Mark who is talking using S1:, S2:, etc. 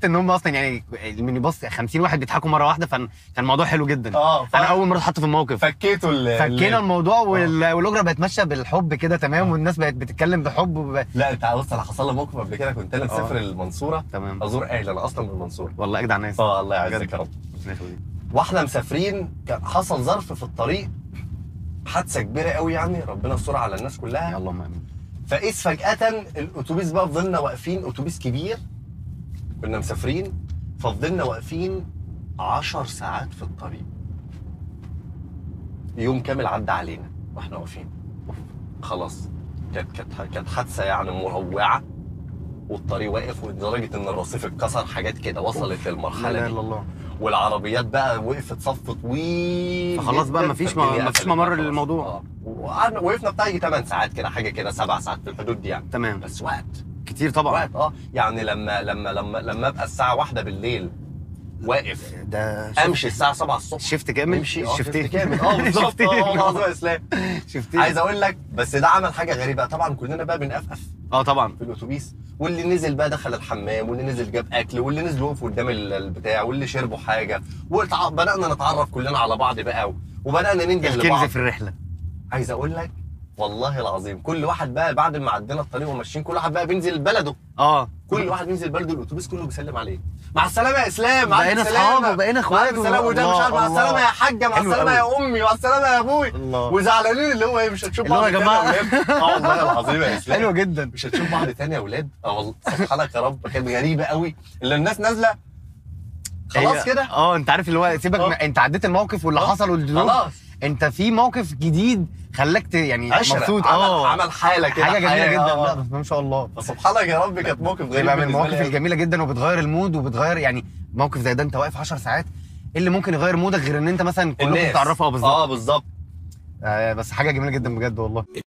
S1: استغربت ان هم اصلا يعني الميني باص 50 واحد بيضحكوا مره واحده فكان الموضوع حلو جدا
S2: اه
S1: انا اول مره اتحط في الموقف
S2: فكيتوا ال
S1: فكينا
S2: ال-
S1: الموضوع وال- والاجره بقت ماشيه بالحب كده تمام والناس بقت بتتكلم بحب وب...
S2: لا انت بص انا حصل لي موقف قبل كده كنت انا
S1: اه.
S2: مسافر المنصوره
S1: تمام
S2: ازور اهلي انا اصلا من المنصوره
S1: والله اجدع ناس
S2: اه الله يعزك
S1: بجد.
S2: يا رب
S1: ربنا يخليك.
S2: واحنا مسافرين كان حصل ظرف في الطريق حادثه كبيره قوي يعني ربنا يستر على الناس كلها
S1: يا اللهم امين
S2: فاذ فجاه الاتوبيس بقى فضلنا واقفين اتوبيس كبير كنا مسافرين ففضلنا واقفين 10 ساعات في الطريق يوم كامل عدى علينا واحنا واقفين خلاص كانت كانت كانت حادثه يعني مروعه والطريق واقف لدرجه ان الرصيف اتكسر حاجات كده وصلت
S1: لا
S2: للمرحله
S1: اله
S2: دي
S1: الا الله
S2: والعربيات بقى وقفت صف طويل
S1: فخلاص بقى
S2: جداً،
S1: مفيش
S2: فالدنيا
S1: ما- مفيش
S2: قفلت
S1: ممر
S2: بقى خلاص.
S1: للموضوع.
S2: آه. وقعدنا وقفنا بتاع يجي 8 ساعات كده حاجه كده 7 ساعات في الحدود دي يعني
S1: تمام
S2: بس وقت
S1: كتير طبعا
S2: وقت اه يعني لما لما لما لما ابقى الساعه واحدة بالليل واقف
S1: ده
S2: امشي الساعه 7 الصبح
S1: شيفت كامل
S2: امشي اه
S1: شيفتين.
S2: شيفت كامل اه بالظبط
S1: شيفتين.
S2: اه والله العظيم يا اسلام
S1: شيفتين
S2: عايز اقول لك بس ده عمل حاجه غريبه طبعا كلنا بقى بنقفقف
S1: اه طبعا
S2: في الاتوبيس واللي نزل بقى دخل الحمام واللي نزل جاب اكل واللي نزل وقف قدام ال- البتاع واللي شربوا حاجه وبدانا نتعرف كلنا على بعض بقى وبدانا ننجح
S1: الكنز
S2: لبعض
S1: في الرحله
S2: عايز اقول لك والله العظيم كل واحد بقى بعد ما عدينا الطريق وماشيين كل واحد بقى بينزل بلده
S1: اه
S2: كل واحد بينزل بلده الاتوبيس كله بيسلم عليه مع السلامه يا اسلام مع
S1: بقينا
S2: السلامة.
S1: اصحاب وبقينا
S2: مع
S1: اخوات
S2: السلامه وده مش
S1: الله،
S2: عارف مع
S1: الله.
S2: السلامه يا حاجه مع
S1: حلو
S2: السلامه
S1: قوي.
S2: يا امي مع السلامه يا ابوي
S1: الله
S2: وزعلانين اللي هو ايه مش هتشوف
S1: اللي هو
S2: بعض
S1: يا
S2: تاني
S1: جماعة.
S2: ولاد. اه والله العظيم يا اسلام
S1: حلو جدا
S2: مش هتشوف بعض تاني يا اولاد اه والله سبحانك يا رب كانت غريبه قوي اللي الناس نازله خلاص
S1: هي-
S2: كده
S1: اه انت عارف اللي هو سيبك
S2: اه.
S1: ما- انت عديت الموقف واللي
S2: اه.
S1: حصل والدروب
S2: خلاص
S1: انت في موقف جديد خلاك ت- يعني
S2: عشرة
S1: مبسوط
S2: عمل,
S1: اه
S2: عمل حاله كده
S1: حاجه جميله
S2: حياة.
S1: جدا
S2: آه.
S1: لا بس ما شاء الله
S2: فسبحانك يا رب كانت موقف غريب
S1: يبقى من
S2: بالنسبة
S1: المواقف
S2: لي أوي.
S1: الجميله جدا وبتغير المود وبتغير يعني موقف زي ده انت واقف 10 ساعات ايه اللي ممكن يغير مودك غير ان انت مثلا كلكم
S2: الناس
S1: تعرفوا اه بالظبط
S2: اه بالظبط
S1: آه بس حاجه جميله جدا بجد والله